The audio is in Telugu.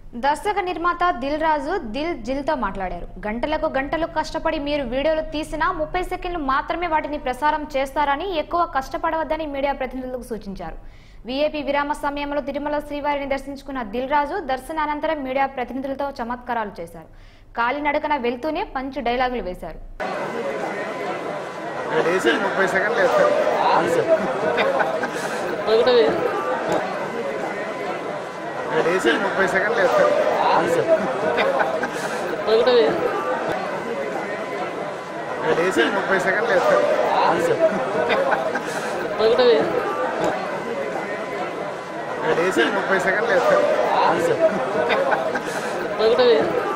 దర్శక నిర్మాత దిల్ రాజు దిల్ జిల్ తో మాట్లాడారు గంటలకు గంటలు కష్టపడి మీరు వీడియోలు తీసినా ముప్పై సెకండ్లు మాత్రమే వాటిని ప్రసారం చేస్తారని ఎక్కువ కష్టపడవద్దని మీడియా ప్రతినిధులకు సూచించారు వీఐపీ విరామ సమయంలో తిరుమల శ్రీవారిని దర్శించుకున్న దిల్ రాజు దర్శనానంతరం మీడియా ప్రతినిధులతో చమత్కారాలు చేశారు కాలినడకన వెళ్తూనే పంచు డైలాగులు వేశారు ఇక్కడ వేసి ముప్పై సెకండ్లు వేస్తారు ఇక్కడ వేసి ముప్పై సెకండ్లు వేస్తారు ఇక్కడ వేసి ముప్పై సెకండ్లు వేస్తారు ఇక్కడ వేసి ముప్పై సెకండ్లు వేస్తారు